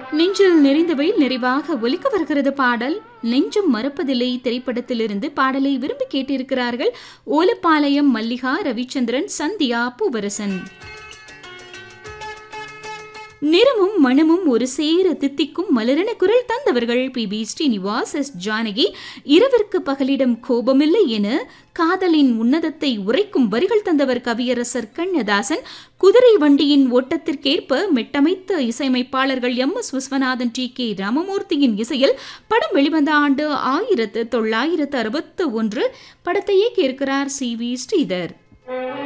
நெஞ்சில் நிறைந்தவை நிறைவாக ஒலிக்க வருகிறது பாடல் நெஞ்சும் மறப்பதில்லை திரைப்படத்திலிருந்து பாடலை விரும்பி கேட்டிருக்கிறார்கள் ஓலப்பாளையம் மல்லிகா ரவிச்சந்திரன் சந்தியா பூவரசன் நிறமும் மனமும் ஒரு சேர தித்திக்கும் மலரென குரல் தந்தவர்கள் P B Srinivas S Janaki இரவிற்கு பகலிடம் கோபமில்லை என காதலின் உன்னதத்தை உரைக்கும் வரிகள் தந்தவர் கவியரசர் கண்ணதாசன் குதிரை வண்டியின் ஓட்டத்திற்கேற்ப மெட்டமைத்த இசையமைப்பாளர்கள் M S Viswanathan T K ராமமூர்த்தியின் இசையில் படம் வெளிவந்த ஆண்டு ஆயிரத்து தொள்ளாயிரத்து அறுபத்து ஒன்று படத்தை இயக்கியிருக்கிறார் சி வி ஸ்ரீதர்